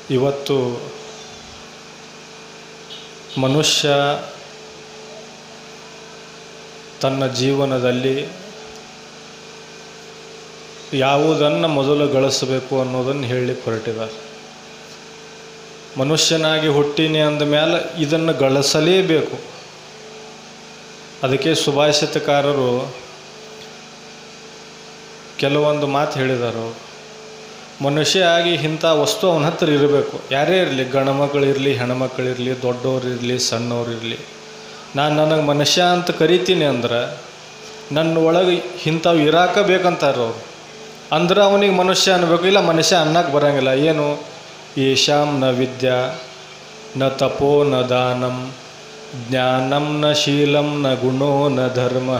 ಇವತ್ತು ಮನುಷ್ಯ ತನ್ನ ಜೀವನದಲ್ಲಿ ಯಾವುದನ್ನು ಮೊದಲು ಗಳಿಸಬೇಕು ಅನ್ನೋದನ್ನು ಹೇಳಲಿಕ್ಕೆ ಹೊರಟಿದ್ದಾರೆ ಮನುಷ್ಯನಾಗಿ ಹುಟ್ಟಿನಿ ಅಂದ ಮೇಲೆ ಇದನ್ನು ಗಳಿಸಲೇಬೇಕು ಅದಕ್ಕೆ ಸುಭಾಷಿತಕಾರರು ಕೆಲವೊಂದು ಮಾತು ಹೇಳಿದ್ದಾರೆ ಅವರು ಮನುಷ್ಯ ಆಗಿ ಇಂಥ ವಸ್ತು ಅವನ ಹತ್ರ ಇರಬೇಕು ಯಾರೇ ಇರಲಿ ಗಂಡ್ಮಕ್ಳಿರಲಿ ಹೆಣ್ಮಕ್ಳಿರಲಿ ದೊಡ್ಡವ್ರಿರಲಿ ಸಣ್ಣವ್ರಿರಲಿ ನಾನು ನನಗೆ ಮನುಷ್ಯ ಅಂತ ಕರಿತೀನಿ ಅಂದ್ರೆ ನನ್ನ ಒಳಗೆ ಇಂಥವು ಇರಾಕ ಬೇಕಂತಾರೆ ಅವರು ಅಂದ್ರೆ ಅವನಿಗೆ ಮನುಷ್ಯ ಅನ್ಬೇಕು ಇಲ್ಲ ಮನುಷ್ಯ ಅನ್ನಕ್ಕೆ ಬರೋಂಗಿಲ್ಲ ಏನು ಯಶಾಂ ನ ವಿದ್ಯಾ ನ ತಪೋ ನ ದಾನಂ ಜ್ಞಾನಂ ನ ಶೀಲಂ ನ ಗುಣೋ ನ ಧರ್ಮ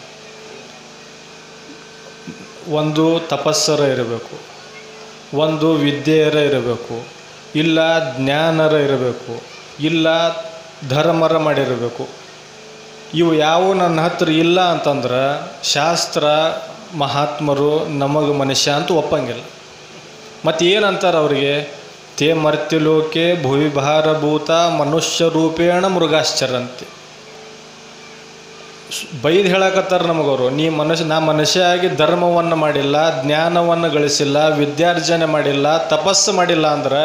ಒಂದು ತಪಸ್ಸರ ಇರಬೇಕು ಒಂದು ವಿದ್ಯೆಯರ ಇರಬೇಕು ಇಲ್ಲ ಜ್ಞಾನರ ಇರಬೇಕು ಇಲ್ಲ ಧರ್ಮರ ಮಾಡಿರಬೇಕು ಇವು ಯಾವ ನನ್ನ ಹತ್ರ ಇಲ್ಲ ಅಂತಂದ್ರೆ ಶಾಸ್ತ್ರ ಮಹಾತ್ಮರು ನಮಗೆ ಮನುಷ್ಯ ಅಂತ ಒಪ್ಪಂಗಿಲ್ಲ ಮತ್ತು ಏನಂತಾರೆ ಅವರಿಗೆ ತೇ ಮರ್ತ್ಯಲೋಕೆ ಭುವಿಭಾರಭೂತ ಮನುಷ್ಯ ರೂಪೇಣ ಮೃಗಾಶ್ಚರಂತೆ ಬೈದು ಹೇಳಕತ್ತಾರ ನಮಗವರು ನೀ ಮನುಷ್ಯ ನಾ ಮನುಷ್ಯ ಆಗಿ ಧರ್ಮವನ್ನು ಮಾಡಿಲ್ಲ ಜ್ಞಾನವನ್ನು ಗಳಿಸಿಲ್ಲ ವಿದ್ಯಾರ್ಜನೆ ಮಾಡಿಲ್ಲ ತಪಸ್ಸು ಮಾಡಿಲ್ಲ ಅಂದ್ರೆ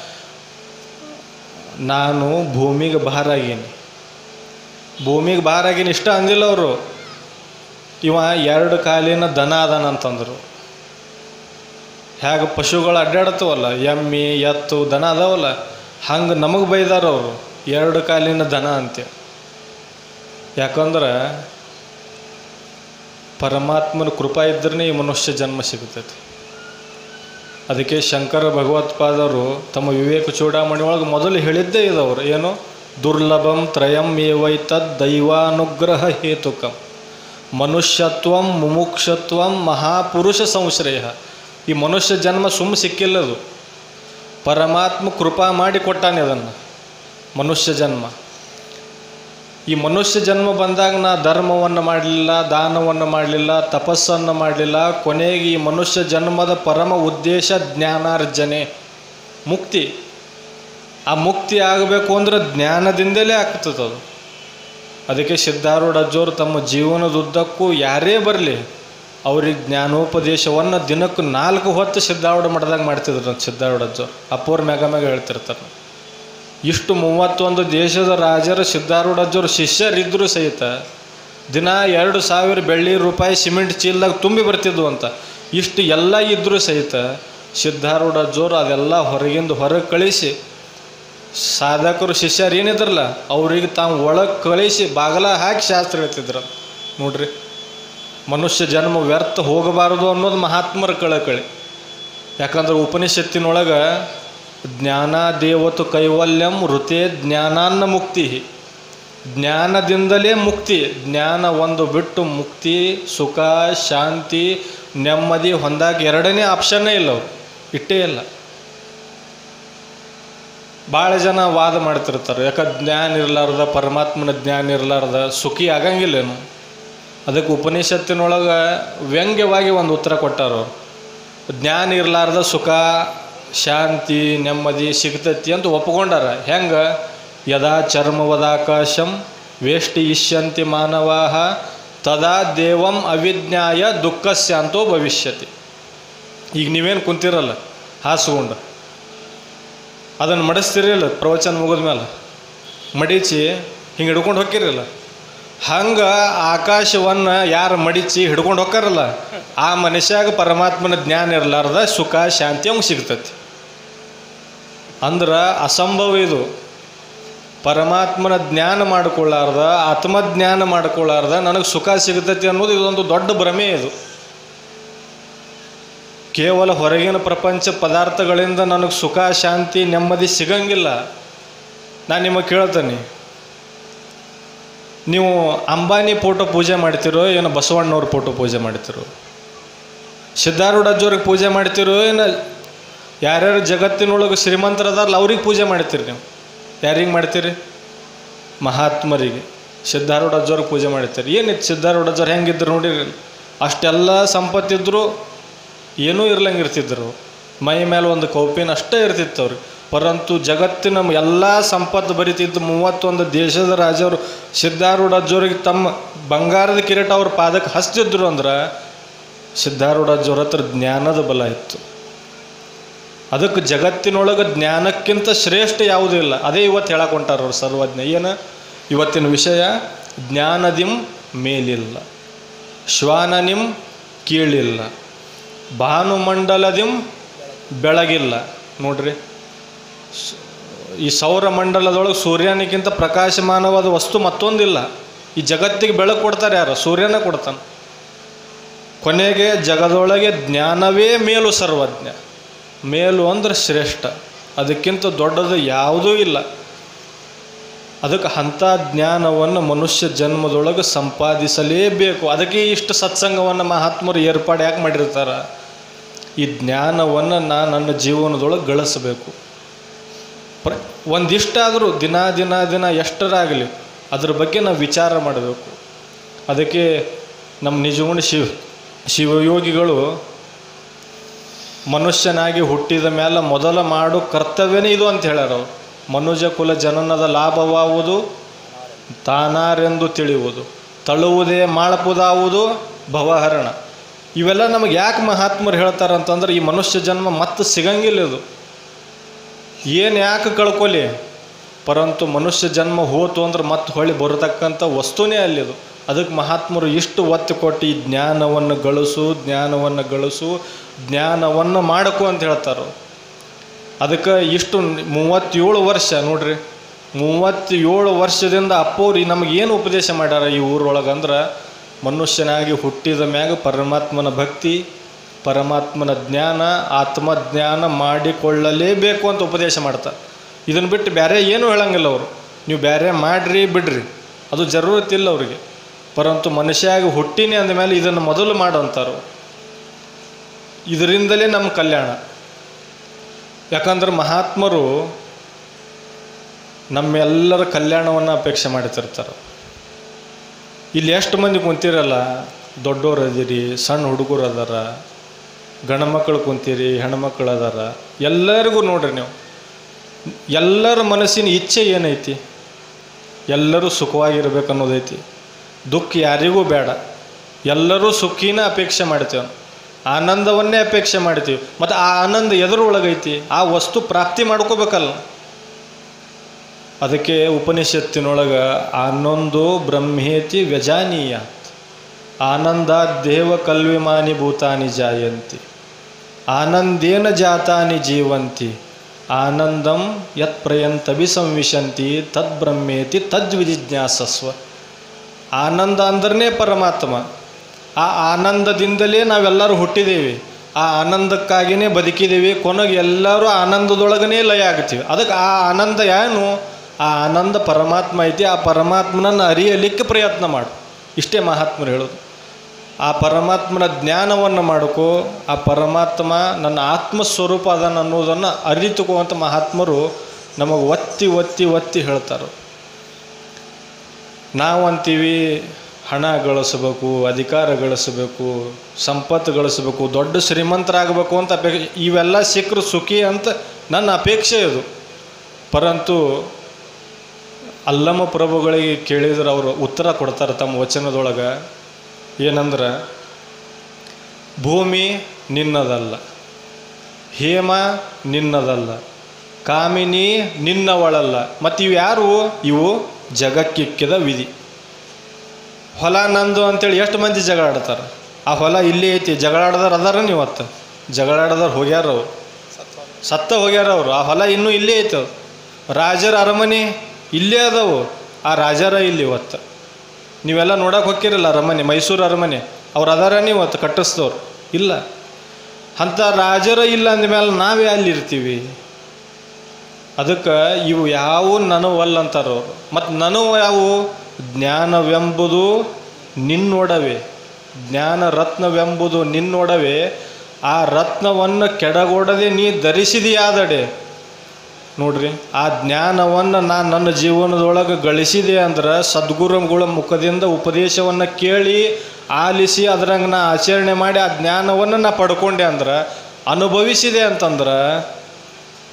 ನಾನು ಭೂಮಿಗೆ ಭಾರ ಆಗೀನಿ ಭೂಮಿಗೆ ಭಾರ ಆಗೀನಿ ಇಷ್ಟ ಅಂದಿಲ್ಲ ಅವರು ಇವ ಎರಡು ಕಾಲಿನ ದನ ಅದಾನಂತಂದರು ಹೇಗೆ ಪಶುಗಳು ಅಡ್ಡಾಡ್ತವಲ್ಲ ಎಮ್ಮೆ ಎತ್ತು ದನ ಅದಾವಲ್ಲ ಹಂಗೆ ನಮಗೆ ಬೈದಾರ ಅವರು ಎರಡು ಕಾಲಿನ ದನ ಅಂತೆ ಯಾಕಂದ್ರೆ ಪರಮಾತ್ಮನ ಕೃಪಾ ಇದ್ರೇ ಈ ಮನುಷ್ಯ ಜನ್ಮ ಸಿಗುತ್ತೈತಿ ಅದಕ್ಕೆ ಶಂಕರ ಭಗವತ್ಪಾದರು ತಮ್ಮ ವಿವೇಕ ಚೂಡಾಮಣಿ ಒಳಗೆ ಮೊದಲು ಹೇಳಿದ್ದೇ ಇದವರು ಏನು ದುರ್ಲಭಂ ತ್ರಯಂ ಏವೈತದ್ ದೈವಾನುಗ್ರಹ ಹೇತುಕಂ ಮನುಷ್ಯತ್ವಂ ಮುಮುಕ್ಷತ್ವಂ ಮಹಾಪುರುಷ ಸಂಶ್ರಯ ಈ ಮನುಷ್ಯ ಜನ್ಮ ಸುಮ್ಮ ಸಿಕ್ಕಿಲ್ಲದು ಪರಮಾತ್ಮ ಕೃಪಾ ಮಾಡಿ ಕೊಟ್ಟಾನೆ ಅದನ್ನು ಮನುಷ್ಯ ಜನ್ಮ ಈ ಮನುಷ್ಯ ಜನ್ಮ ಬಂದಾಗ ನಾ ಧರ್ಮವನ್ನು ಮಾಡಲಿಲ್ಲ ದಾನವನ್ನು ಮಾಡಲಿಲ್ಲ ತಪಸ್ಸನ್ನು ಮಾಡಲಿಲ್ಲ ಕೊನೆಗೆ ಈ ಮನುಷ್ಯ ಜನ್ಮದ ಪರಮ ಉದ್ದೇಶ ಜ್ಞಾನಾರ್ಜನೆ ಮುಕ್ತಿ ಆ ಮುಕ್ತಿ ಆಗಬೇಕು ಅಂದ್ರೆ ಜ್ಞಾನದಿಂದಲೇ ಆಗ್ತದೆ ಅದು ಅದಕ್ಕೆ ಸಿದ್ಧಾರೂಢ ಅಜ್ಜೋರು ತಮ್ಮ ಜೀವನದುದ್ದಕ್ಕೂ ಯಾರೇ ಬರಲಿ ಅವ್ರಿಗೆ ಜ್ಞಾನೋಪದೇಶವನ್ನು ದಿನಕ್ಕೆ ನಾಲ್ಕು ಹೊತ್ತು ಸಿದ್ಧಾರೂಢ ಮಠದಾಗ ಮಾಡ್ತಿದ್ರು ಅಂತ ಸಿದ್ಧಾರೂಢ ಅಜ್ಜೋರು ಅಪ್ಪೋರ್ ಮ್ಯಾಗ ಮ್ಯಾಗ ಹೇಳ್ತಿರ್ತಾರೆ ಇಷ್ಟು ಮೂವತ್ತೊಂದು ದೇಶದ ರಾಜರ ಸಿದ್ಧಾರೂಢ ಅಜ್ಜೋರು ಶಿಷ್ಯರಿದ್ದರೂ ಸಹಿತ ದಿನ ಎರಡು ಸಾವಿರ ಬೆಳ್ಳಿ ರೂಪಾಯಿ ಸಿಮೆಂಟ್ ಚೀಲದಾಗ ತುಂಬಿ ಬರ್ತಿದ್ವು ಅಂತ ಇಷ್ಟು ಎಲ್ಲ ಇದ್ದರೂ ಸಹಿತ ಸಿದ್ಧಾರೂಢ ಅಜ್ಜೋರು ಅದೆಲ್ಲ ಹೊರಗಿಂದ ಹೊರಗೆ ಕಳಿಸಿ ಸಾಧಕರು ಶಿಷ್ಯರು ಏನಿದ್ರಲ್ಲ ಅವ್ರಿಗೆ ತಾವು ಒಳಗೆ ಕಳಿಸಿ ಬಾಗಲ ಹಾಕಿ ಶಾಸ್ತ್ರ ಹೇಳ್ತಿದ್ರು ನೋಡ್ರಿ ಮನುಷ್ಯ ಜನ್ಮ ವ್ಯರ್ಥ ಹೋಗಬಾರದು ಅನ್ನೋದು ಮಹಾತ್ಮರ ಕಳಕಳಿ ಯಾಕಂದ್ರೆ ಉಪನಿಷತ್ತಿನೊಳಗೆ ಜ್ಞಾನ ದೇವತು ಕೈವಲ್ಯಂ ಋತೆ ಜ್ಞಾನಾನ್ನ ಮುಕ್ತಿ ಜ್ಞಾನದಿಂದಲೇ ಮುಕ್ತಿ ಜ್ಞಾನ ಒಂದು ಬಿಟ್ಟು ಮುಕ್ತಿ ಸುಖ ಶಾಂತಿ ನೆಮ್ಮದಿ ಹೊಂದಾಕ ಎರಡನೇ ಆಪ್ಷನ್ನೇ ಇಲ್ಲ ಅವು ಇಟ್ಟೇ ಇಲ್ಲ ಭಾಳ ಜನ ವಾದ ಮಾಡ್ತಿರ್ತಾರೆ ಯಾಕೆ ಜ್ಞಾನ ಇರಲಾರ್ದ ಪರಮಾತ್ಮನ ಜ್ಞಾನ ಇರಲಾರ್ದ ಸುಖಿ ಆಗಂಗಿಲ್ಲೇನು ಅದಕ್ಕೆ ಉಪನಿಷತ್ತಿನೊಳಗೆ ವ್ಯಂಗ್ಯವಾಗಿ ಒಂದು ಉತ್ತರ ಕೊಟ್ಟಾರ ಅವ್ರು ಜ್ಞಾನ ಇರಲಾರ್ದ ಸುಖ ಶಾಂತಿ ನೆಮ್ಮದಿ ಸಿಗ್ತೈತಿ ಅಂತ ಒಪ್ಕೊಂಡಾರ ಹೆಂಗೆ ಯದಾ ಚರ್ಮವದಾಕಾಶಂ ವೇಷ್ಟಿ ಇಷ್ಯಂತಿ ಮಾನವಾಹ ತದಾ ದೇವಂ ಅವಿಜ್ಞಾಯ ದುಃಖಸ್ಯಾಂತೋ ಭವಿಷ್ಯತಿ ಈಗ ನೀವೇನು ಕುಂತಿರಲ್ಲ ಹಾಸ್ಕೊಂಡು ಅದನ್ನು ಮಡಿಸ್ತಿರಲಿಲ್ಲ ಪ್ರವಚನ ಮುಗಿದ ಮೇಲೆ ಮಡಿಚಿ ಹಿಂಗೆ ಹಿಡ್ಕೊಂಡು ಹೋಗಿರಲ್ಲ ಹಂಗೆ ಆಕಾಶವನ್ನು ಯಾರು ಮಡಿಚಿ ಹಿಡ್ಕೊಂಡು ಹೋಗ್ತಾರಲ್ಲ ಆ ಮನುಷ್ಯಾಗ ಪರಮಾತ್ಮನ ಜ್ಞಾನ ಇರಲಾರ್ದ ಸುಖ ಶಾಂತಿ ಅವಂಗೆ ಸಿಗ್ತೈತಿ ಅಂದ್ರೆ ಅಸಂಭವ ಇದು ಪರಮಾತ್ಮನ ಜ್ಞಾನ ಮಾಡ್ಕೊಳ್ಳಾರ್ದ ಆತ್ಮಜ್ಞಾನ ಮಾಡ್ಕೊಳ್ಳಾರ್ದ ನನಗೆ ಸುಖ ಸಿಗ್ತೈತಿ ಅನ್ನೋದು ಇದೊಂದು ದೊಡ್ಡ ಭ್ರಮೆ ಇದು ಕೇವಲ ಹೊರಗಿನ ಪ್ರಪಂಚ ಪದಾರ್ಥಗಳಿಂದ ನನಗೆ ಸುಖ ಶಾಂತಿ ನೆಮ್ಮದಿ ಸಿಗಂಗಿಲ್ಲ ನಾನು ನಿಮಗೆ ಕೇಳ್ತೇನೆ ನೀವು ಅಂಬಾನಿ ಫೋಟೋ ಪೂಜೆ ಮಾಡ್ತಿರೋ ಏನು ಬಸವಣ್ಣವ್ರ ಫೋಟೋ ಪೂಜೆ ಮಾಡ್ತಿರೋ ಸಿದ್ಧಾರೂಢ ಅಜ್ಜವ್ರಿಗೆ ಪೂಜೆ ಮಾಡ್ತಿರೋ ಏನು ಯಾರ್ಯಾರು ಜಗತ್ತಿನೊಳಗೆ ಶ್ರೀಮಂತರದಾರಲ್ಲ ಅವ್ರಿಗೆ ಪೂಜೆ ಮಾಡ್ತೀರಿ ನೀವು ಯಾರಿಗೆ ಮಾಡ್ತೀರಿ ಮಹಾತ್ಮರಿಗೆ ಸಿದ್ಧಾರೂಢ ಅಜ್ಜವ್ರಿಗೆ ಪೂಜೆ ಮಾಡ್ತೀರಿ ಏನಿತ್ತು ಸಿದ್ಧಾರೂಢ ಅಜ್ಜವ್ರು ಹೆಂಗಿದ್ರು ನೋಡಿರಿ ಅಷ್ಟೆಲ್ಲ ಸಂಪತ್ತಿದ್ರು ಏನೂ ಇರ್ಲಂಗೆ ಇರ್ತಿದ್ರು ಮೈ ಮೇಲೆ ಒಂದು ಕೌಪಿನ ಅಷ್ಟೇ ಇರ್ತಿತ್ತು ಅವ್ರಿಗೆ ಪರಂತು ಜಗತ್ತಿನ ಎಲ್ಲ ಸಂಪತ್ತು ಬರಿತಿದ್ದು ಮೂವತ್ತೊಂದು ದೇಶದ ರಾಜರು ಸಿದ್ಧಾರೂಢಜ್ಜವ್ರಿಗೆ ತಮ್ಮ ಬಂಗಾರದ ಕಿರೀಟ ಅವ್ರ ಪಾದಕ್ಕೆ ಹಚ್ತಿದ್ರು ಅಂದ್ರೆ ಸಿದ್ಧಾರೂಢಜ್ಜವ್ರ ಹತ್ರ ಜ್ಞಾನದ ಬಲ ಇತ್ತು ಅದಕ್ಕೆ ಜಗತ್ತಿನೊಳಗೆ ಜ್ಞಾನಕ್ಕಿಂತ ಶ್ರೇಷ್ಠ ಯಾವುದೂ ಇಲ್ಲ ಅದೇ ಇವತ್ತು ಹೇಳಕ್ಕೆ ಹೊಂಟಾರ ಅವ್ರು ಸರ್ವಜ್ಞ ಏನು ಇವತ್ತಿನ ವಿಷಯ ಜ್ಞಾನದಿಂ ಮೇಲಿಲ್ಲ ಶ್ವಾನನಿಂ ಕೀಳಿಲ್ಲ ಭಾನುಮಂಡಲದಿಂ ಬೆಳಗಿಲ್ಲ ನೋಡ್ರಿ ಸ್- ಈ ಸೌರ ಮಂಡಲದೊಳಗೆ ಸೂರ್ಯನಿಗಿಂತ ಪ್ರಕಾಶಮಾನವಾದ ವಸ್ತು ಮತ್ತೊಂದಿಲ್ಲ ಈ ಜಗತ್ತಿಗೆ ಬೆಳಕು ಕೊಡ್ತಾರೆ ಯಾರು ಸೂರ್ಯನ ಕೊಡ್ತಾನೆ ಕೊನೆಗೆ ಜಗದೊಳಗೆ ಜ್ಞಾನವೇ ಮೇಲು ಸರ್ವಜ್ಞ ಮೇಲು ಅಂದ್ರೆ ಶ್ರೇಷ್ಠ ಅದಕ್ಕಿಂತ ದೊಡ್ಡದು ಯಾವುದೂ ಇಲ್ಲ ಅದಕ್ಕೆ ಅಂಥ ಜ್ಞಾನವನ್ನು ಮನುಷ್ಯ ಜನ್ಮದೊಳಗೆ ಸಂಪಾದಿಸಲೇಬೇಕು ಅದಕ್ಕೆ ಇಷ್ಟು ಸತ್ಸಂಗವನ್ನು ಮಹಾತ್ಮರು ಏರ್ಪಾಡು ಯಾಕೆ ಮಾಡಿರ್ತಾರೆ ಈ ಜ್ಞಾನವನ್ನು ನಾನು ನನ್ನ ಜೀವನದೊಳಗೆ ಗಳಿಸಬೇಕು ಪ್ರ ಒಂದಿಷ್ಟಾದರೂ ದಿನ ದಿನ ದಿನ ಎಷ್ಟರಾಗಲಿ ಅದ್ರ ಬಗ್ಗೆ ನಾವು ವಿಚಾರ ಮಾಡಬೇಕು ಅದಕ್ಕೆ ನಮ್ಮ ನಿಜಗುಣ ಶಿವ ಶಿವಯೋಗಿಗಳು ಮನುಷ್ಯನಾಗಿ ಹುಟ್ಟಿದ ಮೇಲೆ ಮೊದಲ ಮಾಡು ಕರ್ತವ್ಯನೇ ಇದು ಅಂತ ಹೇಳ್ಯಾರ ಅವರು ಮನುಜ ಕುಲ ಜನನದ ಲಾಭವಾವುದು ತಾನಾರೆಂದು ತಿಳಿಯುವುದು ತಳುವುದೇ ಮಾಳಪುದಾವುದು ಭವಹರಣ ಇವೆಲ್ಲ ನಮಗೆ ಯಾಕೆ ಮಹಾತ್ಮರು ಹೇಳ್ತಾರೆ ಅಂತಂದ್ರೆ ಈ ಮನುಷ್ಯ ಜನ್ಮ ಮತ್ತೆ ಸಿಗಂಗಿಲ್ಲ ಇದು ಏನು ಯಾಕೆ ಕಳ್ಕೊಲಿ ಪರಂತು ಮನುಷ್ಯ ಜನ್ಮ ಹೋತು ಅಂದ್ರೆ ಮತ್ತೆ ಹೊಳ್ಳಿ ಬರತಕ್ಕಂಥ ವಸ್ತುನೇ ಅಲ್ಲಿದು ಅದಕ್ಕೆ ಮಹಾತ್ಮರು ಇಷ್ಟು ಒತ್ತು ಕೊಟ್ಟು ಈ ಜ್ಞಾನವನ್ನು ಗಳಿಸು ಜ್ಞಾನವನ್ನು ಗಳಿಸು ಜ್ಞಾನವನ್ನು ಮಾಡಕು ಅಂತ ಹೇಳ್ತಾರೆ ಅದಕ್ಕೆ ಇಷ್ಟು ಮೂವತ್ತೇಳು ವರ್ಷ ನೋಡ್ರಿ ಮೂವತ್ತೇಳು ವರ್ಷದಿಂದ ಅಪ್ಪವ್ರು ನಮಗೇನು ಉಪದೇಶ ಮಾಡ್ಯಾರ ಈ ಊರೊಳಗೆ ಅಂದ್ರೆ ಮನುಷ್ಯನಾಗಿ ಹುಟ್ಟಿದ ಮ್ಯಾಗ ಪರಮಾತ್ಮನ ಭಕ್ತಿ ಪರಮಾತ್ಮನ ಜ್ಞಾನ ಆತ್ಮಜ್ಞಾನ ಮಾಡಿಕೊಳ್ಳಲೇಬೇಕು ಅಂತ ಉಪದೇಶ ಮಾಡ್ತಾರೆ ಇದನ್ನು ಬಿಟ್ಟು ಬೇರೆ ಏನೂ ಹೇಳಂಗಿಲ್ಲ ಅವರು ನೀವು ಬೇರೆ ಮಾಡ್ರಿ ಬಿಡ್ರಿ ಅದು ಜರೂರತ್ತಿಲ್ಲ ಅವರಿಗೆ ಪರಂತು ಮನುಷ್ಯಾಗಿ ಹುಟ್ಟಿನಿ ಅಂದಮೇಲೆ ಇದನ್ನು ಮೊದಲು ಮಾಡು ಅಂತಾರೆ ಇದರಿಂದಲೇ ನಮ್ಮ ಕಲ್ಯಾಣ ಯಾಕಂದ್ರೆ ಮಹಾತ್ಮರು ನಮ್ಮೆಲ್ಲರ ಕಲ್ಯಾಣವನ್ನು ಅಪೇಕ್ಷೆ ಮಾಡ್ತಿರ್ತಾರೆ ಇಲ್ಲಿ ಎಷ್ಟು ಮಂದಿ ಕುಂತಿರಲ್ಲ ದೊಡ್ಡೋರು ಅದೀರಿ ಸಣ್ಣ ಹುಡುಗರು ಅದಾರ ಗಂಡ್ಮಕ್ಳು ಕುಂತೀರಿ ಹೆಣ್ಮಕ್ಳು ಅದಾರ ಎಲ್ಲರಿಗೂ ನೋಡ್ರಿ ನೀವು ಎಲ್ಲರ ಮನಸ್ಸಿನ ಇಚ್ಛೆ ಏನೈತಿ ಎಲ್ಲರೂ ಸುಖವಾಗಿರ್ಬೇಕು ಅನ್ನೋದೈತಿ ದುಃಖ ಯಾರಿಗೂ ಬೇಡ ಎಲ್ಲರೂ ಸುಖಿನ ಅಪೇಕ್ಷೆ ಮಾಡ್ತೇವೆ ಆನಂದವನ್ನೇ ಅಪೇಕ್ಷೆ ಮಾಡ್ತೀವಿ ಮತ್ತು ಆ ಆನಂದ ಎದುರೊಳಗೈತಿ ಆ ವಸ್ತು ಪ್ರಾಪ್ತಿ ಮಾಡ್ಕೋಬೇಕಲ್ಲ ಅದಕ್ಕೆ ಉಪನಿಷತ್ತಿನೊಳಗೆ ಆನಂದೋ ಬ್ರಹ್ಮೇತಿ ವ್ಯಜಾನೀಯ ಆನಂದ ದೇವ ಕಲ್ವಿಮಾನಿ ಭೂತಾನಿ ಜಾಯಂತಿ ಆನಂದೇನ ಜಾತಾನಿ ಜೀವಂತಿ ಆನಂದಂ ಯತ್ ಪ್ರಯಂತಭಿಸಂವಿಶಂತಿ ತದ್ ಬ್ರಹ್ಮೇತಿ ತದ್ವಿಜಿಜ್ಞಾಸಸ್ವ ಆನಂದ ಅಂದ್ರನೇ ಪರಮಾತ್ಮ ಆ ಆನಂದದಿಂದಲೇ ನಾವೆಲ್ಲರೂ ಹುಟ್ಟಿದ್ದೇವೆ ಆ ಆನಂದಕ್ಕಾಗಿಯೇ ಬದುಕಿದ್ದೀವಿ ಕೊನೆಗೆ ಎಲ್ಲರೂ ಆನಂದದೊಳಗನೇ ಲಯ ಆಗ್ತೀವಿ ಅದಕ್ಕೆ ಆ ಆನಂದ ಏನು ಆ ಆನಂದ ಪರಮಾತ್ಮ ಐತಿ ಆ ಪರಮಾತ್ಮನನ್ನು ಅರಿಯಲಿಕ್ಕೆ ಪ್ರಯತ್ನ ಮಾಡು ಇಷ್ಟೇ ಮಹಾತ್ಮರು ಹೇಳೋದು ಆ ಪರಮಾತ್ಮನ ಜ್ಞಾನವನ್ನು ಮಾಡ್ಕೋ ಆ ಪರಮಾತ್ಮ ನನ್ನ ಆತ್ಮಸ್ವರೂಪ ಅದನ್ನು ಅನ್ನೋದನ್ನು ಅರಿತುಕೋ ಅಂತ ಮಹಾತ್ಮರು ನಮಗೆ ಒತ್ತಿ ಒತ್ತಿ ಒತ್ತಿ ಹೇಳ್ತಾರೆ ನಾವು ಅಂತೀವಿ ಹಣ ಗಳಿಸ್ಬೇಕು ಅಧಿಕಾರ ಗಳಿಸ್ಬೇಕು ಸಂಪತ್ತು ಗಳಿಸ್ಬೇಕು ದೊಡ್ಡ ಶ್ರೀಮಂತರಾಗಬೇಕು ಅಂತ ಅಪೇಕ್ಷೆ ಇವೆಲ್ಲ ಸಿಕ್ಕರು ಸುಖಿ ಅಂತ ನನ್ನ ಅಪೇಕ್ಷೆ ಇದು ಪರಂತು ಅಲ್ಲಮ ಪ್ರಭುಗಳಿಗೆ ಕೇಳಿದ್ರೆ ಅವರು ಉತ್ತರ ಕೊಡ್ತಾರೆ ತಮ್ಮ ವಚನದೊಳಗೆ ಏನಂದ್ರೆ ಭೂಮಿ ನಿನ್ನದಲ್ಲ ಹೇಮ ನಿನ್ನದಲ್ಲ ಕಾಮಿನಿ ನಿನ್ನವಳಲ್ಲ ಮತ್ತು ಇವು ಯಾರು ಇವು ಜಗಕ್ಕಿಕ್ಕಿದ ವಿಧಿ ಹೊಲ ನಂದು ಅಂತೇಳಿ ಎಷ್ಟು ಮಂದಿ ಜಗಳ ಆಡ್ತಾರೆ ಆ ಹೊಲ ಇಲ್ಲೇ ಐತಿ ಜಗಳ ಆಡ್ದಾರ ಅದಾರ ಇವತ್ತು ಜಗಳ ಆಡ್ದಾರ ಹೋಗ್ಯಾರ ಅವ್ರು ಸತ್ತ ಹೋಗ್ಯಾರ ಅವರು ಆ ಹೊಲ ಇನ್ನೂ ಇಲ್ಲೇ ಐತೆ ಅದು. ರಾಜರ ಅರಮನೆ ಇಲ್ಲೇ ಅದಾವು ಆ ರಾಜರ ಇಲ್ಲಿ ಇವತ್ತು ನೀವೆಲ್ಲ ನೋಡಕ್ಕೆ ಹೋಗಿರಲ್ಲ ಅರಮನೆ ಮೈಸೂರು ಅರಮನೆ ಅವ್ರು ಅದಾರ ಇವತ್ತು ಕಟ್ಟಿಸ್ದವ್ರು ಇಲ್ಲ ಅಂಥ ರಾಜರ ಇಲ್ಲ ಅಂದಮೇಲೆ ನಾವೇ ಅಲ್ಲಿರ್ತೀವಿ ಅದಕ್ಕೆ ಇವು ಯಾವು ನನವಲ್ಲ ಅಂತಾರೆ ಅವರು ಮತ್ತು ನನವು ಯಾವು ಜ್ಞಾನವೆಂಬುದು ನಿನ್ನೊಡವೆ ಜ್ಞಾನ ರತ್ನವೆಂಬುದು ನಿನ್ನೊಡವೆ ಆ ರತ್ನವನ್ನು ಕೆಡಗೊಡದೆ ನೀ ಧರಿಸಿದೆಯಾದಡೆ ನೋಡ್ರಿ ಆ ಜ್ಞಾನವನ್ನು ನಾನು ನನ್ನ ಜೀವನದೊಳಗೆ ಗಳಿಸಿದೆ ಅಂದ್ರೆ ಸದ್ಗುರುಗಳ ಮುಖದಿಂದ ಉಪದೇಶವನ್ನು ಕೇಳಿ ಆಲಿಸಿ ಅದ್ರಂಗೆ ನಾ ಆಚರಣೆ ಮಾಡಿ ಆ ಜ್ಞಾನವನ್ನು ನಾ ಪಡ್ಕೊಂಡೆ ಅಂದ್ರೆ ಅನುಭವಿಸಿದೆ ಅಂತಂದ್ರೆ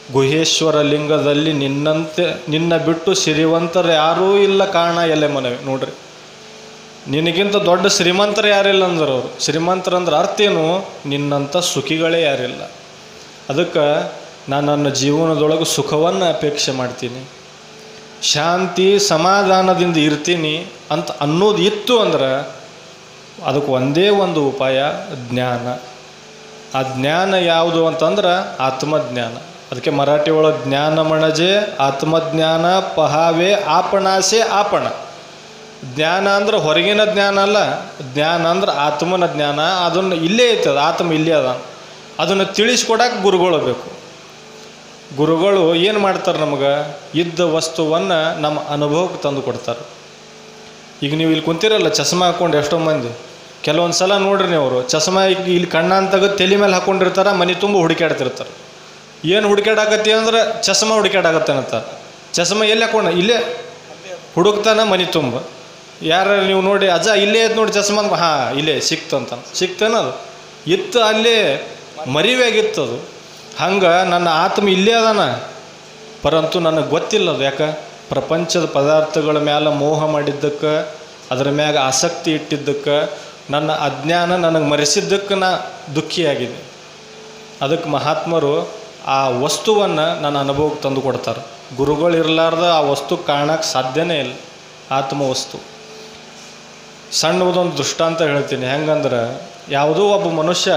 ಗುಹೇಶ್ವರ ಲಿಂಗದಲ್ಲಿ ನಿನ್ನಂತೆ ನಿನ್ನ ಬಿಟ್ಟು ಸಿರಿವಂತರು ಯಾರೂ ಇಲ್ಲ ಕಾರಣ ಎಲೆ ಮನವಿ ನೋಡ್ರಿ ನಿನಗಿಂತ ದೊಡ್ಡ ಶ್ರೀಮಂತರು ಯಾರಿಲ್ಲ ಅಂದ್ರೆ ಅವರು ಶ್ರೀಮಂತರಂದ್ರೆ ಅರ್ಥ ಏನು ನಿನ್ನಂಥ ಸುಖಿಗಳೇ ಯಾರಿಲ್ಲ ಅದಕ್ಕೆ ನಾನು ನನ್ನ ಜೀವನದೊಳಗೆ ಸುಖವನ್ನು ಅಪೇಕ್ಷೆ ಮಾಡ್ತೀನಿ ಶಾಂತಿ ಸಮಾಧಾನದಿಂದ ಇರ್ತೀನಿ ಅಂತ ಅನ್ನೋದು ಇತ್ತು ಅಂದ್ರೆ ಅದಕ್ಕೆ ಒಂದೇ ಒಂದು ಉಪಾಯ ಜ್ಞಾನ ಆ ಜ್ಞಾನ ಯಾವುದು ಅಂತಂದ್ರೆ ಆತ್ಮಜ್ಞಾನ ಅದಕ್ಕೆ ಮರಾಠಿ ಒಳಗೆ ಜ್ಞಾನ ಮಣಜೆ ಆತ್ಮಜ್ಞಾನ ಪಹಾವೆ ಆಪಣಾಸೆ ಆಪಣ ಜ್ಞಾನ ಅಂದ್ರೆ ಹೊರಗಿನ ಜ್ಞಾನ ಅಲ್ಲ ಜ್ಞಾನ ಅಂದ್ರೆ ಆತ್ಮನ ಜ್ಞಾನ ಅದನ್ನು ಇಲ್ಲೇ ಐತದ ಆತ್ಮ ಇಲ್ಲೇ ಅದ ಅದನ್ನು ತಿಳಿಸ್ಕೊಡಕ್ಕೆ ಗುರುಗಳು ಬೇಕು ಗುರುಗಳು ಏನು ಮಾಡ್ತಾರೆ ನಮಗೆ ಇದ್ದ ವಸ್ತುವನ್ನು ನಮ್ಮ ಅನುಭವಕ್ಕೆ ತಂದು ಕೊಡ್ತಾರೆ ಈಗ ನೀವು ಇಲ್ಲಿ ಕುಂತಿರಲ್ಲ ಚಸ್ಮಾ ಹಾಕ್ಕೊಂಡು ಎಷ್ಟೋ ಮಂದಿ ಕೆಲವೊಂದು ಸಲ ನೋಡ್ರಿ ನೀವು ಅವರು ಚಸ್ಮಾ ಈಗ ಇಲ್ಲಿ ಕಣ್ಣ ಅಂತ ತಲೆ ಮೇಲೆ ಹಾಕ್ಕೊಂಡಿರ್ತಾರೆ ಮನೆ ತುಂಬ ಹುಡುಕ್ಯಾಡ್ತಿರ್ತಾರೆ ಏನು ಹುಡುಕ್ಯಾಡಕತ್ತಿ ಅಂದ್ರೆ ಚಸ್ಮಾ ಹುಡುಕ್ಯಾಡಕತ್ತೆ ಅಂತಾರೆ ಚಸ್ಮಾ ಎಲ್ಲಿ ಹಾಕೊಂಡ ಇಲ್ಲೇ ಹುಡುಕ್ತಾನ ಮನೆ ತುಂಬ ಯಾರು ನೀವು ನೋಡಿ ಅಜ್ಜ ಇಲ್ಲೇ ಐತೆ ನೋಡಿ ಚಸ್ಮಾ ಹಾಂ ಇಲ್ಲೇ ಸಿಕ್ತು ಅಂತ ಸಿಕ್ತೇನ ಅದು ಇತ್ತು ಅಲ್ಲೇ ಮರಿವ್ಯಾಗಿತ್ತು ಅದು ಹಂಗೆ ನನ್ನ ಆತ್ಮ ಇಲ್ಲೇ ಅದಾನ ಪರಂತು ನನಗೆ ಗೊತ್ತಿಲ್ಲ ಅದು ಯಾಕೆ ಪ್ರಪಂಚದ ಪದಾರ್ಥಗಳ ಮ್ಯಾಲ ಮೋಹ ಮಾಡಿದ್ದಕ್ಕೆ ಅದರ ಮ್ಯಾಗ ಆಸಕ್ತಿ ಇಟ್ಟಿದ್ದಕ್ಕೆ ನನ್ನ ಅಜ್ಞಾನ ನನಗೆ ಮರೆಸಿದ್ದಕ್ಕೆ ನಾ ದುಃಖಿಯಾಗಿದೆ ಅದಕ್ಕೆ ಮಹಾತ್ಮರು ಆ ವಸ್ತುವನ್ನು ನನ್ನ ಅನುಭವಕ್ಕೆ ತಂದು ಕೊಡ್ತಾರೆ ಗುರುಗಳು ಇರಲಾರ್ದ ಆ ವಸ್ತು ಕಾಣಕ್ಕೆ ಸಾಧ್ಯನೇ ಇಲ್ಲ ಆತ್ಮ ವಸ್ತು ಸಣ್ಣದೊಂದು ದೃಷ್ಟಾಂತ ಹೇಳ್ತೀನಿ ಹೆಂಗಂದ್ರೆ ಯಾವುದೋ ಒಬ್ಬ ಮನುಷ್ಯ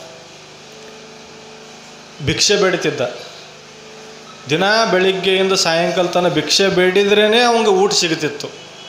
ಭಿಕ್ಷೆ ಬೇಡ್ತಿದ್ದ ದಿನ ಬೆಳಿಗ್ಗೆಯಿಂದ ಸಾಯಂಕಾಲ ತನಕ ಭಿಕ್ಷೆ ಬೇಡಿದ್ರೇ ಅವಂಗೆ ಊಟ ಸಿಗ್ತಿತ್ತು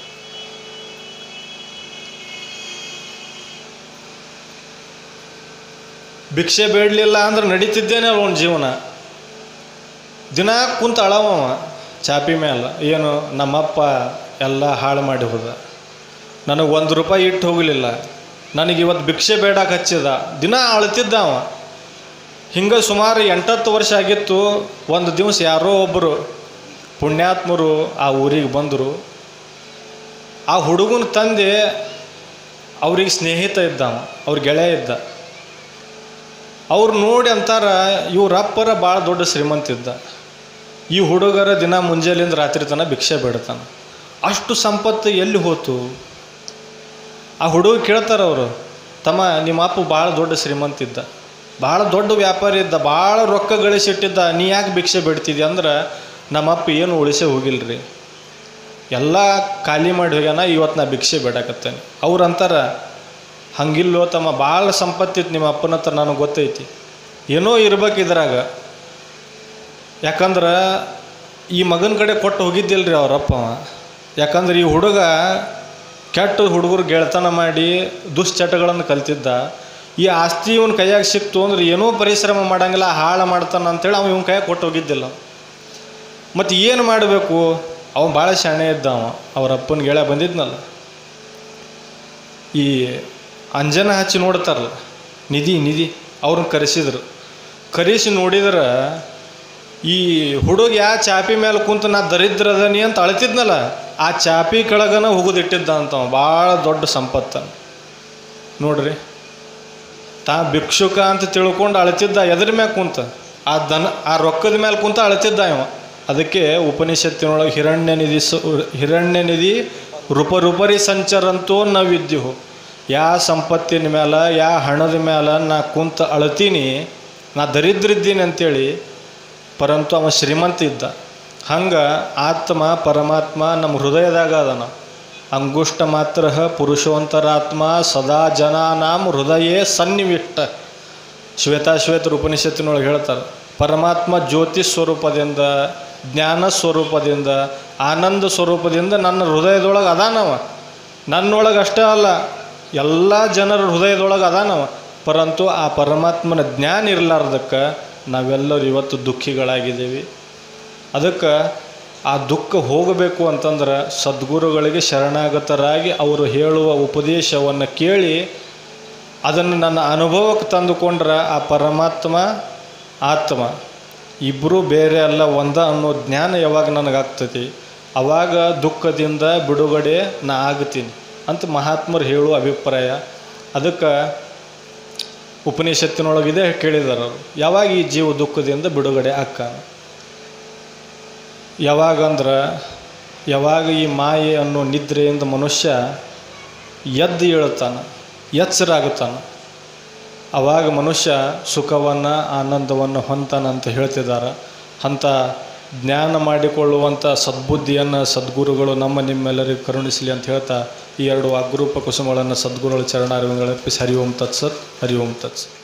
ಭಿಕ್ಷೆ ಬೇಡಲಿಲ್ಲ ಅಂದ್ರೆ ನಡೀತಿದ್ದೇನೆ ಅವನ ಜೀವನ ದಿನ ಕುಂತ ಅಳವ ಚಾಪಿ ಮೇಲೆ ಏನು ನಮ್ಮಪ್ಪ ಎಲ್ಲ ಹಾಳು ಮಾಡಿ ಹೋದ ನನಗೆ ಒಂದು ರೂಪಾಯಿ ಇಟ್ಟು ಹೋಗಲಿಲ್ಲ ನನಗೆ ಇವತ್ತು ಭಿಕ್ಷೆ ಬೇಡಕ್ಕೆ ಹಚ್ಚಿದ ದಿನ ಅಳ್ತಿದ್ದ ಅವ ಹಿಂಗೆ ಸುಮಾರು ಎಂಟತ್ತು ವರ್ಷ ಆಗಿತ್ತು ಒಂದು ದಿವಸ ಯಾರೋ ಒಬ್ಬರು ಪುಣ್ಯಾತ್ಮರು ಆ ಊರಿಗೆ ಬಂದರು ಆ ಹುಡುಗನ ತಂದೆ ಅವ್ರಿಗೆ ಸ್ನೇಹಿತ ಇದ್ದ ಅವ ಅವ್ರ ಗೆಳೆಯ ಇದ್ದ ಅವ್ರು ನೋಡಿ ಅಂತಾರ ಇವ್ರ ಅಪ್ಪರ ಭಾಳ ದೊಡ್ಡ ಶ್ರೀಮಂತ ಇದ್ದ ಈ ಹುಡುಗರ ದಿನ ಮುಂಜಾನೆಯಿಂದ ರಾತ್ರಿ ತನಕ ಭಿಕ್ಷೆ ಬೇಡ್ತಾನೆ ಅಷ್ಟು ಸಂಪತ್ತು ಎಲ್ಲಿ ಹೋತು ಆ ಹುಡುಗ ಕೇಳ್ತಾರೆ ಅವರು ತಮ್ಮ ನಿಮ್ಮ ಅಪ್ಪ ಭಾಳ ದೊಡ್ಡ ಶ್ರೀಮಂತ ಇದ್ದ ಭಾಳ ದೊಡ್ಡ ವ್ಯಾಪಾರಿ ಇದ್ದ ಭಾಳ ರೊಕ್ಕ ಗಳಿಸಿಟ್ಟಿದ್ದ ನೀ ಯಾಕೆ ಭಿಕ್ಷೆ ಬಿಡ್ತಿದ್ದಿ ಅಂದ್ರೆ ನಮ್ಮಪ್ಪ ಏನು ಉಳಿಸೇ ಹೋಗಿಲ್ರಿ ಎಲ್ಲ ಖಾಲಿ ಮಾಡಿ ಹೋಗ್ಯಾನ ಇವತ್ತು ನಾ ಭಿಕ್ಷೆ ಬೇಡಕತ್ತೇನೆ ಅವ್ರು ಅಂತಾರ ಹಂಗಿಲ್ಲೋ ತಮ್ಮ ಭಾಳ ಸಂಪತ್ತಿತ್ತು ನಿಮ್ಮ ಅಪ್ಪನ ಹತ್ರ ನನಗೆ ಗೊತ್ತೈತಿ ಏನೋ ಇರ್ಬೇಕು ಇದ್ರಾಗ ಯಾಕಂದ್ರೆ ಈ ಮಗನ ಕಡೆ ಕೊಟ್ಟು ಹೋಗಿದ್ದಿಲ್ರಿ ಅವರಪ್ಪ ಅವ. ಯಾಕಂದ್ರೆ ಈ ಹುಡುಗ ಕೆಟ್ಟ ಹುಡುಗರು ಗೆಳೆತನ ಮಾಡಿ ದುಶ್ಚಟಗಳನ್ನು ಕಲ್ತಿದ್ದ ಈ ಆಸ್ತಿ ಇವನ ಕೈಯಾಗ ಸಿಕ್ತು ಅಂದ್ರೆ ಏನೋ ಪರಿಶ್ರಮ ಮಾಡಂಗಿಲ್ಲ ಹಾಳು ಮಾಡ್ತಾನ ಅಂತೇಳಿ ಅವ ಇವನ ಕೈಯಾಗ ಕೊಟ್ಟು ಹೋಗಿದ್ದಿಲ್ಲ ಮತ್ತು ಏನು ಮಾಡಬೇಕು ಅವ ಭಾಳ ಶಾಣೆ ಇದ್ದ ಅವ ಅವ್ರ ಅಪ್ಪನ ಗೆಳೆಯ ಬಂದಿದ್ನಲ್ಲ ಈ ಅಂಜನ ಹಚ್ಚಿ ನೋಡ್ತಾರಲ್ಲ ನಿಧಿ ನಿಧಿ ಅವ್ರನ್ನ ಕರೆಸಿದ್ರು ಕರೆಸಿ ನೋಡಿದ್ರೆ ಈ ಹುಡುಗ ಯಾ ಚಾಪಿ ಮೇಲೆ ಕುಂತು ನಾ ದರಿದ್ರದನಿ ಅಂತ ಅಳ್ತಿದ್ನಲ್ಲ ಆ ಚಾಪಿ ಕೆಳಗನ ಹೋಗೋದಿಟ್ಟಿದ್ದ ಅಂತವ ಭಾಳ ದೊಡ್ಡ ಸಂಪತ್ತ ನೋಡ್ರಿ ತಾ ಭಿಕ್ಷುಕ ಅಂತ ತಿಳ್ಕೊಂಡು ಅಳ್ತಿದ್ದ ಎದ್ರ ಮ್ಯಾಗ ಕುಂತ ಆ ದನ ಆ ರೊಕ್ಕದ ಮೇಲೆ ಕುಂತ ಅಳ್ತಿದ್ದ ಇವ ಅದಕ್ಕೆ ಉಪನಿಷತ್ತಿನೊಳಗೆ ಹಿರಣ್ಯ ನಿಧಿ ಸ ಹಿರಣ್ಯ ನಿಧಿ ರೂಪರೂಪರಿ ಸಂಚರಂತೋ ನ ವಿದ್ಯು ಯಾ ಸಂಪತ್ತಿನ ಮೇಲೆ ಯಾ ಹಣದ ಮೇಲೆ ನಾ ಕುಂತ ಅಳ್ತೀನಿ ನಾ ದರಿದ್ರಿದ್ದೀನಿ ಅಂತೇಳಿ ಪರಂತು ಅವ ಶ್ರೀಮಂತ ಇದ್ದ ಹಂಗೆ ಆತ್ಮ ಪರಮಾತ್ಮ ನಮ್ಮ ಹೃದಯದಾಗ ಅದನ ಅಂಗುಷ್ಟ ಮಾತ್ರ ಪುರುಷೋಂತರಾತ್ಮ ಸದಾ ಜನಾನಾಂ ಹೃದಯೇ ಸನ್ನಿವಿಷ್ಟ ಶ್ವೇತಾಶ್ವೇತರ ಉಪನಿಷತ್ತಿನೊಳಗೆ ಹೇಳ್ತಾರೆ ಪರಮಾತ್ಮ ಜ್ಯೋತಿ ಸ್ವರೂಪದಿಂದ ಜ್ಞಾನ ಸ್ವರೂಪದಿಂದ ಆನಂದ ಸ್ವರೂಪದಿಂದ ನನ್ನ ಹೃದಯದೊಳಗೆ ಅದಾನವ ನನ್ನೊಳಗೆ ಅಷ್ಟೇ ಅಲ್ಲ ಎಲ್ಲ ಜನರ ಹೃದಯದೊಳಗೆ ಅದಾನವ ಪರಂತು ಆ ಪರಮಾತ್ಮನ ಜ್ಞಾನ ಇರಲಾರ್ದಕ್ಕೆ ನಾವೆಲ್ಲರೂ ಇವತ್ತು ದುಃಖಿಗಳಾಗಿದ್ದೀವಿ ಅದಕ್ಕೆ ಆ ದುಃಖ ಹೋಗಬೇಕು ಅಂತಂದ್ರೆ ಸದ್ಗುರುಗಳಿಗೆ ಶರಣಾಗತರಾಗಿ ಅವರು ಹೇಳುವ ಉಪದೇಶವನ್ನು ಕೇಳಿ ಅದನ್ನು ನನ್ನ ಅನುಭವಕ್ಕೆ ತಂದುಕೊಂಡ್ರೆ ಆ ಪರಮಾತ್ಮ ಆತ್ಮ ಇಬ್ಬರೂ ಬೇರೆ ಅಲ್ಲ ಒಂದ ಅನ್ನೋ ಜ್ಞಾನ ಯಾವಾಗ ನನಗಾಗ್ತತಿ ಅವಾಗ ದುಃಖದಿಂದ ಬಿಡುಗಡೆ ನಾ ಆಗ್ತೀನಿ ಅಂತ ಮಹಾತ್ಮರು ಹೇಳುವ ಅಭಿಪ್ರಾಯ ಅದಕ್ಕೆ ಉಪನಿಷತ್ತಿನೊಳಗಿದೆ ಕೇಳಿದಾರೆ ಅವರು ಯಾವಾಗ ಈ ಜೀವ ದುಃಖದಿಂದ ಬಿಡುಗಡೆ ಆಕ್ಕಾನ ಯಾವಾಗಂದ್ರೆ ಯಾವಾಗ ಈ ಮಾಯೆ ಅನ್ನೋ ನಿದ್ರೆಯಿಂದ ಮನುಷ್ಯ ಎದ್ದು ಏಳುತ್ತಾನೆ ಎಚ್ಚರಾಗುತ್ತಾನೆ ಆವಾಗ ಮನುಷ್ಯ ಸುಖವನ್ನು ಆನಂದವನ್ನು ಹೊಂತಾನಂತ ಹೇಳ್ತಿದ್ದಾರೆ ಅಂಥ ಜ್ಞಾನ ಮಾಡಿಕೊಳ್ಳುವಂಥ ಸದ್ಬುದ್ಧಿಯನ್ನು ಸದ್ಗುರುಗಳು ನಮ್ಮ ನಿಮ್ಮೆಲ್ಲರಿಗೂ ಕರುಣಿಸಲಿ ಅಂತ ಹೇಳ್ತಾ ಈ ಎರಡು ಅಗ್ರೂಪ ಕುಸುಮಗಳನ್ನು ಸದ್ಗುರುಗಳ ಚರಣಾರವಿಂದರ್ಪಿಸಿ ಹರಿ ಓಂ ತತ್ಸತ್ ಹರಿ ಓಂ ತತ್ಸತ್